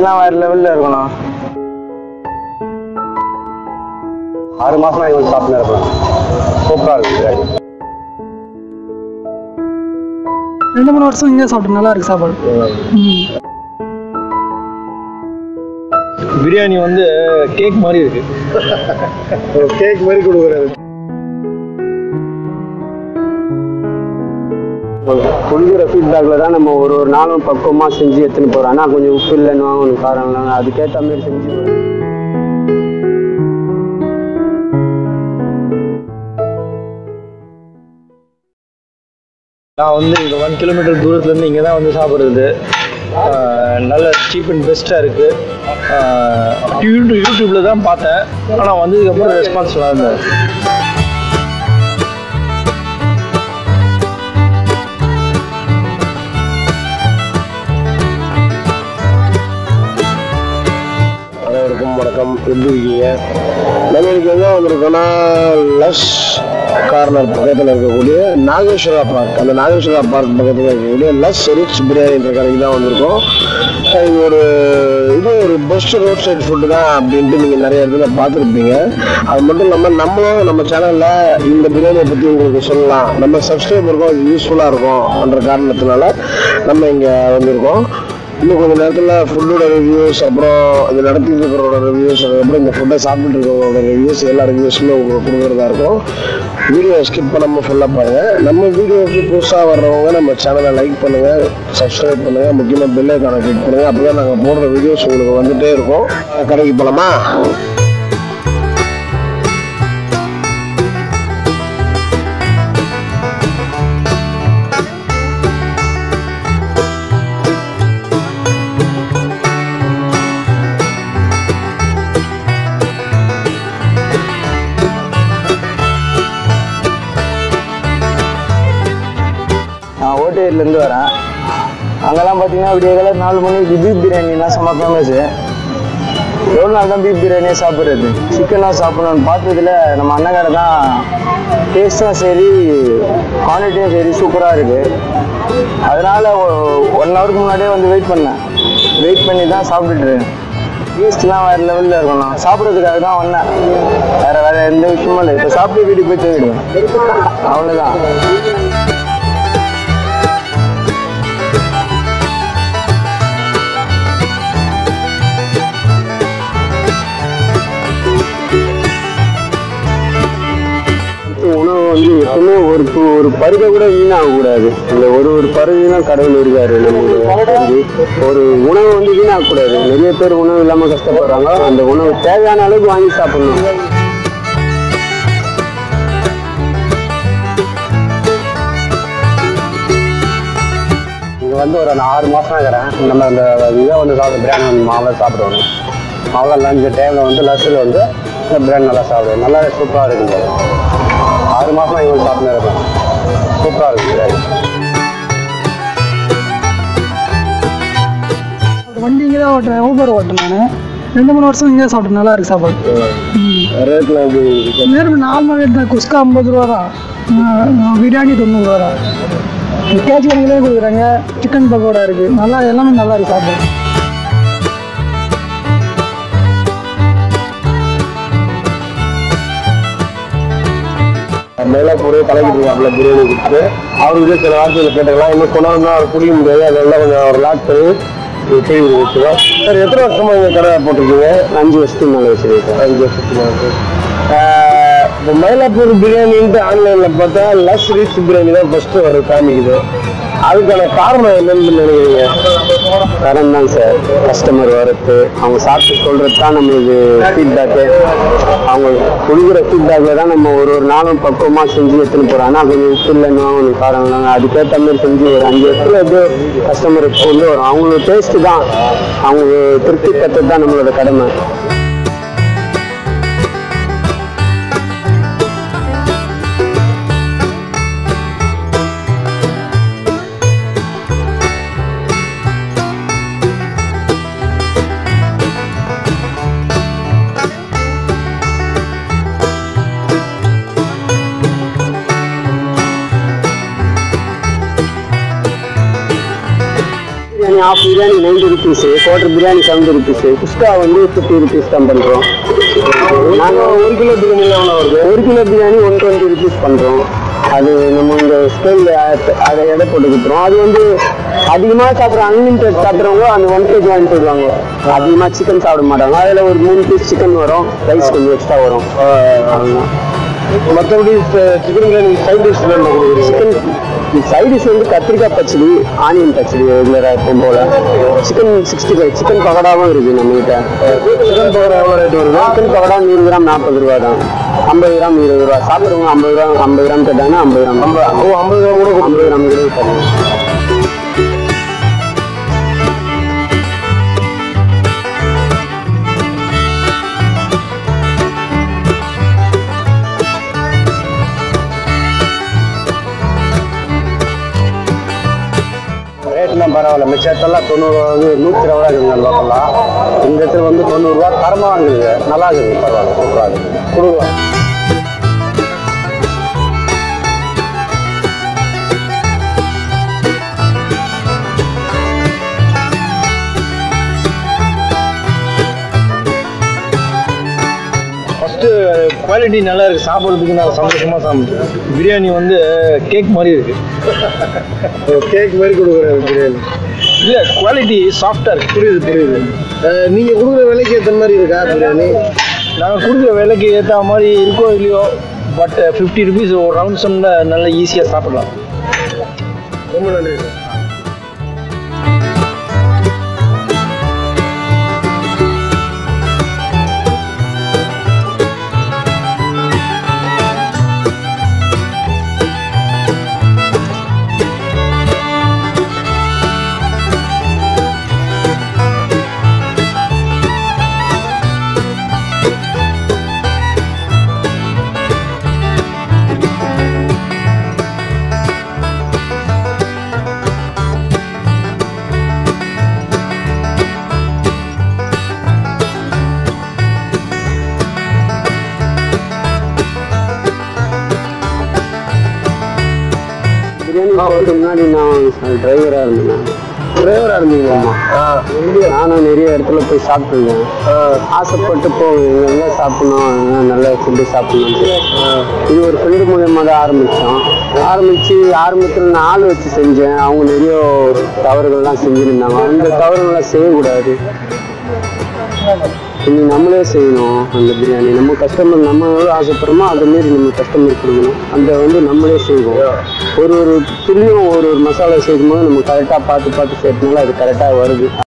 டேஸ்ட்லாம் வேறு லெவலில் இருக்கணும் ஆறு மாதம் இவங்க சாப்பிட்டு இருக்கலாம் சூப்பராக இருக்கு பிரியாணி ரெண்டு மூணு வருஷம் இங்கே சாப்பிட்டு நல்லா இருக்கு சாப்பாடு ம் பிரியாணி வந்து கேக் மாதிரி இருக்கு கேக் மாதிரி கொடுக்குறது கொடுக்குற ஃபீட்பேக்கில் தான் நம்ம ஒரு ஒரு நாளும் பக்குவமாக செஞ்சு எடுத்துன்னு போகிறோம் ஆனால் கொஞ்சம் உப்பு இல்லைன்னு கொஞ்சம் காரம் இல்லைன்னு அதுக்கேற்ற மாதிரி செஞ்சு நான் வந்து இங்கே ஒன் கிலோமீட்டர் தூரத்துலேருந்து இங்கே தான் வந்து சாப்பிட்றது நல்ல சீப் அண்ட் பெஸ்ட்டாக இருக்குது யூடியூப் யூடியூப்பில் தான் பார்த்தேன் ஆனால் வந்ததுக்கப்புறம் ரெஸ்பான்ஸ் நல்லா இருந்தது அனைவருக்கும் வணக்கம் எப்படி இருக்கீங்க நம்ம இன்னைக்கு எங்கே வந்திருக்கோம்னா லஷ் கார்னர் பக்கத்தில் இருக்கக்கூடிய நாகேஸ்வரா பார்க் அந்த நாகேஸ்வரா பார்க் பக்கத்தில் இருக்கக்கூடிய லஷ் ரிச் பிரியாணின்ற கடைக்கு தான் வந்திருக்கோம் அஹ் இது ஒரு இது ஒரு பெஸ்ட் ரோட் சைட் ஃபுட்டு தான் அப்படின்ட்டு நீங்கள் நிறைய இடத்துல பார்த்துருப்பீங்க அது மட்டும் இல்லாமல் நம்மளும் நம்ம சேனலில் இந்த பிரியாணியை பற்றி உங்களுக்கு சொல்லலாம் நம்ம சப்ஸ்கிரைபருக்கும் அது யூஸ்ஃபுல்லாக இருக்கும்ன்ற காரணத்தினால நம்ம இங்கே வந்திருக்கோம் இன்னும் கொஞ்ச நேரத்தில் ஃபுட்டோட ரிவ்யூஸ் அப்புறம் இது நடத்திட்டு இருக்கிறவரோட ரிவ்யூஸ் அதுக்கப்புறம் இந்த ஃபுட்டை சாப்பிட்டு இருக்கிறவங்களோட ரிவ்யூஸ் எல்லா ரிவ்யூஸுமே உங்களுக்கு கொடுக்குறதா இருக்கும் வீடியோ ஸ்கிப் பண்ணாமல் ஃபுல்லாக பாருங்கள் நம்ம வீடியோவுக்கு புதுசாக வர்றவங்க நம்ம சேனலை லைக் பண்ணுங்கள் சப்ஸ்கிரைப் பண்ணுங்கள் முக்கியமாக பெல் ஐக்கானை கிளிக் பண்ணுங்கள் அப்போ தான் நாங்கள் போடுற வீடியோஸ் உங்களுக்கு வந்துட்டே இருக்கும் கடைக்கு போகலாமா நான் ஓட்டேரியிலேருந்து வரேன் அங்கெல்லாம் பார்த்தீங்கன்னா விடிய காலை நாலு மணிக்கு பீஃப் பிரியாணினா செம்ம ஃபேமஸு எவ்வளோ நாள் தான் பீஃப் பிரியாணியே சாப்பிட்றது சிக்கனாக சாப்பிடணும்னு பார்த்ததுல நம்ம அண்ணன் தான் டேஸ்ட்டும் சரி குவான்டிட்டியும் சரி சூப்பராக இருக்குது அதனால் ஒன் ஹவருக்கு முன்னாடியே வந்து வெயிட் பண்ணேன் வெயிட் பண்ணி தான் சாப்பிட்டுட்டு டேஸ்ட்லாம் வேறு லெவலில் இருக்கணும் சாப்பிட்றதுக்காக தான் வந்தேன் வேறு வேறு எந்த விஷயமும் இல்லை இப்போ சாப்பிட்டு வீட்டுக்கு போய் தூங்கிடுவேன் அவ்வளோதான் உணவு வந்து எப்பவுமே ஒரு பு- ஒரு பருகை கூட வீணாகக்கூடாது இந்த ஒரு ஒரு பருவிலும் கடவுள் இருக்காரு நமக்கு தெரிஞ்சு. ஒரு உணவு வந்து வீணாகக்கூடாது நிறைய பேர் உணவு இல்லாமல் கஷ்டப்படுறாங்க அந்த உணவு தேவையான அளவுக்கு வாங்கி சாப்பிடணும் இங்கே வந்து ஒரு ஆறு மாதம் இருக்கிறேன் நம்ம இந்த இதை வந்து சாப்பிட பிரியாணி மாவை சாப்பிடுவோம் மாவில் லஞ்சு டைமில் வந்து லஸ்ஸில் வந்து இந்த பிரியாணி நல்லா சாப்பிடுவோம் நல்லா சூப்பராக இருக்குங்க ஆறு மாதம் இவங்க சாப்பிட்டு இருக்கேன் சூப்பராக இருக்கு பிரியாணி ஒரு வண்டி இங்கே தான் ஓட்டுறேன் ஊபர் ஓட்டுறேன் நான் ரெண்டு மூணு வருஷம் இங்கே சாப்பிட்டேன் நல்லா இருக்கு சாப்பாடு ம் ரேட்டில் எப்படி நேரம் நார்மல் ரேட் தான் குஸ்கா ஐம்பது ரூபா தான் ஆ, பிரியாணி தொண்ணூறு ரூபா தான் கேஜி கணக்கிலே கொடுக்குறாங்க சிக்கன் பக்கோடா இருக்குது நல்லா எல்லாமே நல்லா இருக்கு சாப்பிட மயிலாப்பூரே கலக்கிட்டு இருக்காப்புல பிரியாணி கொடுத்து அவர்கிட்ட சில வார்த்தைகள் கேட்டுக்கலாம் இன்னும் கொண்டாந்து அவர் புரிய முடியாது அதெல்லாம் கொஞ்சம் ஒரு லாக் பண்ணி செய்து வச்சுருவோம் சார் எத்தனை வருஷமா இங்கே கடை போட்டிருக்கீங்க அஞ்சு வருஷத்துக்கு மேலே வச்சுருக்கேன் அஞ்சு வருஷத்துக்கு இப்போ மயிலாப்பூர் பிரியாணின்ட்டு ஆன்லைனில் பார்த்தா லஸ் ரீச் பிரியாணி தான் ஃபஸ்ட்டு வர காமிக்குது அதுக்கான காரணம் என்னன்னு நினைக்கிறீங்க தரம் தான் சார் கஸ்டமர் வரது அவங்க சாப்பிட்டு சொல்கிறது தான் நம்மளுக்கு ஃபீட்பேக்கு அவங்க கொடுக்குற ஃபீட்பேக்கில் தான் நம்ம ஒரு ஒரு நாளும் பக்குவமாக செஞ்சு எடுத்துன்னு போகிறோம் ஆனால் கொஞ்சம் உப்பு இல்லைன்னா கொஞ்சம் காரம் இல்லைன்னா அதுக்கேற்ற மாதிரி செஞ்சு ஒரு அஞ்சு வருஷத்தில் எப்படியோ கஸ்டமருக்கு கொண்டு வரும் அவங்களோட டேஸ்ட்டு தான் அவங்க திருப்தி கற்றது தான் நம்மளோட கடமை biryani half biryani ninety rupees quarter biryani seventy rupees குஸ்கா வந்து ஃபிஃப்டி ருபீஸ் தான் பண்ணுறோம் நாங்கள் ஒரு கிலோ பிரியாணி எவ்வளோ வருது ஒரு kilo biryani one twenty rupees பண்ணுறோம் அது நம்ம இந்த ஸ்கேலில் அதை எடை போட்டு கொடுத்துரும் அது வந்து அதிகமாக சாப்பிட்ற அன்லிமிட்டட் சாப்பிட்றவங்க அந்த ஒன் கேஜி வாங்கி போயிடுவாங்க அதிகமாக சிக்கன் சாப்பிட மாட்டாங்க அதில் ஒரு மூணு பீஸ் சிக்கன் வரும் ரைஸ் கொஞ்சம் எக்ஸ்ட்ரா வரும் அவ்வளவுதான். மற்றபடி சிக்கன் பிரியாணி சைட் டிஷ்ல என்ன கொடுக்குறீங்க சிக்கன் சைட் டிஷ் வந்து கத்திரிக்காய் பச்சடி ஆனியன் பச்சடி ரெகுலராக எப்பவும் போல சிக்கன் சிக்ஸ்டி ஃபைவ் சிக்கன் பகடாவும் இருக்குது நம்மகிட்ட சிக்கன் பக்கோடா எவ்வளோ ரேட் வருது சிக்கன் பகடா நூறு கிராம் நாற்பது ரூபா தான் ஐம்பது கிராம் இருபது ரூபா சாப்பிட்றவங்க ஐம்பது கிராம் ஐம்பது கிராம் கேட்டாங்கன்னா ஐம்பது கிராம் ஓ ஐம்பது கிராம் கூட ஐம்பது கிராம் கூட தருவோம் ரேட்லாம் பரவாயில்ல மிச்சத்தெல்லாம் தொண்ணூறு வந்து நூற்றி இருபது இருக்குங்க லோக்கல்லாம் இந்த இடத்துல வந்து தொண்ணூறுரூவா தரமாக இருக்குது நல்லா இருக்குது பரவாயில்ல சூப்பராக இருக்குது கொடுக்கலாம் ஃபஸ்ட்டு குவாலிட்டி நல்லா இருக்குது சாப்பிட்றதுக்கு நான் சந்தோஷமாக சாப்பிட்டேன் பிரியாணி வந்து கேக் மாதிரி இருக்குது கேக் மாதிரி கொடுக்குறாரு பிரியாணி இல்லை குவாலிட்டி சாஃப்டாக இருக்குது புரியுது புரியுது அஹ், நீங்க கொடுக்குற விலைக்கு ஏற்ற மாதிரி இருக்கா பிரியாணி நாங்கள் கொடுக்குற விலைக்கு ஏற்ற மாதிரி இருக்கோ இல்லையோ பட் ஃபிஃப்டி ருபீஸ் ஒரு ரவுண்ட் சம்மில் நல்லா ஈஸியாக சாப்பிடலாம் ரொம்ப நன்றி சார் பிரியாணி போகிறதுக்கு முன்னாடி நான் டிரைவராக இருந்தேன் டிரைவராக இருந்தீங்களா ஆ நானும் நிறைய இடத்துல போய் சாப்பிட்டுருக்கேன் ஆசைப்பட்டு போவேன் இங்க எங்கே சாப்பிடணும் எங்க நல்ல ஃபுட்டு சாப்பிடணும்ட்டு இது ஒரு ஃப்ரெண்டு மூலியமாக தான் ஆரம்பித்தோம் ஆரம்பித்து ஆரம்பத்தில் நான் ஆள் வச்சு செஞ்சேன் அவங்க நிறைய தவறுகள்லாம் செஞ்சுருந்தாங்க அந்த தவறுகள்லாம் செய்யக்கூடாது இனி நம்மளே செய்யணும் அந்த பிரியாணி நம்ம கஸ்டமர் நம்ம எவ்வளோ ஆசைப்படுறோமோ அதை மாரி நம்ம கஸ்டமர் கொடுக்கணும் அந்த வந்து நம்மளே செய்வோம் ஒரு ஒரு துளியும் ஒரு ஒரு மசாலா செய்யும்போது நம்ம கரெக்டாக பார்த்து பார்த்து சேர்த்தனால அது கரெக்டாக வருது